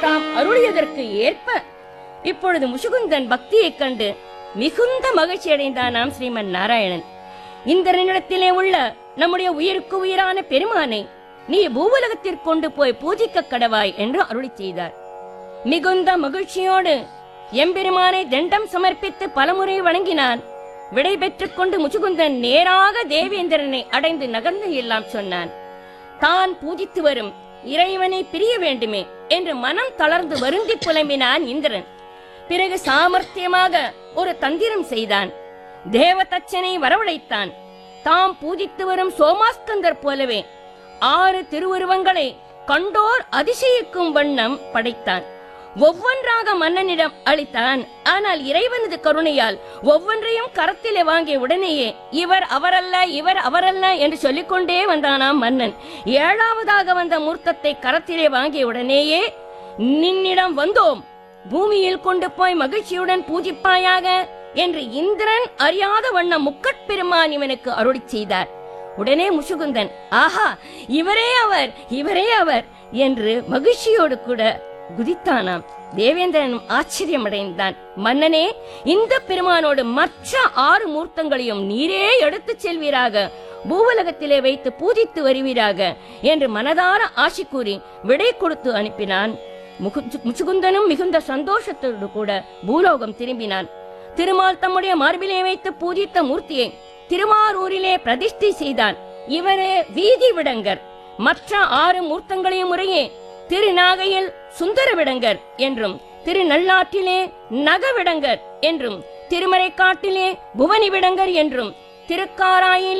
தாம் அருளியதற்கு ஏற்ப இப்பொழுது முசுகுந்தன் பக்தியைக் கண்டு மிகுந்த மகிழ்ச்சி அடைந்தானாம் ஸ்ரீமன் நாராயணன் இந்திரனிடத்திலே உள்ள நம்முடைய உயிருக்கு உயிரான பெருமானை நீ பூவுலகத்திற்கு கொண்டு போய் பூஜிக்க கடவாய் என்று அருளி செய்தார் மிகுந்த மகிழ்ச்சியோடு எம்பெருமானை தண்டம் சமர்ப்பித்து பலமுறை வணங்கினான் விடை பெற்றுக் கொண்டு முச்சுகுந்தன் நேராக தேவேந்திரனை அடைந்து நகர்ந்து எல்லாம் சொன்னான் தான் பூஜித்து வரும் இறைவனை பிரிய வேண்டுமே என்று மனம் தளர்ந்து வருந்தி புலம்பினான் இந்திரன் பிறகு சாமர்த்தியமாக ஒரு தந்திரம் செய்தான் தேவதச்சனை வரவழைத்தான் தாம் பூஜித்து வரும் சோமாஸ்கந்தர் போலவே ஆறு திருவுருவங்களை கண்டோர் அதிசயிக்கும் வண்ணம் படைத்தான் ஒவ்வொன்றாக மன்னனிடம் அளித்தான் ஆனால் இறைவனது கருணையால் ஒவ்வொன்றையும் கரத்திலே வாங்கிய உடனேயே இவர் அவரல்ல இவர் அவரல்ல என்று சொல்லிக்கொண்டே வந்தானாம் மன்னன் ஏழாவதாக வந்த மூர்த்தத்தை கரத்திலே வாங்கிய உடனேயே நின்னிடம் வந்தோம் பூமியில் கொண்டு போய் மகிழ்ச்சியுடன் பூஜிப்பாயாக என்று இந்திரன் அறியாத வண்ணம் முக்கட்பெருமான் இவனுக்கு அருளிச் செய்தார் உடனே முசுகுந்தன் ஆஹா இவரே அவர் இவரே அவர் என்று மகிழ்ச்சியோடு கூட குதித்தானாம் தேவேந்திரனும் ஆச்சரியமடைந்தான் மன்னனே இந்த பெருமானோடு மற்ற ஆறு மூர்த்தங்களையும் நீரே எடுத்துச் செல்வீராக பூவலகத்திலே வைத்து பூஜித்து வருவீராக என்று மனதார ஆசி கூறி விடை கொடுத்து அனுப்பினான் முகு- முச்சுகுந்தனும் மிகுந்த சந்தோஷத்தோடு கூட பூலோகம் திரும்பினான் திருமால் தம்முடைய மார்பிலே வைத்து பூஜித்த மூர்த்தியை திருமாரூரிலே பிரதிஷ்டை செய்தான் இவரே வீதி விடங்கர் மற்ற ஆறு மூர்த்தங்களையும் முறையே திருநாகையில் சுந்தர விடங்கர் என்றும் திருநள்ளாற்றிலே நகவிடங்கர் என்றும் திருமறைக்காட்டிலே புவனி விடங்கர் என்றும் திருக்காராயிலே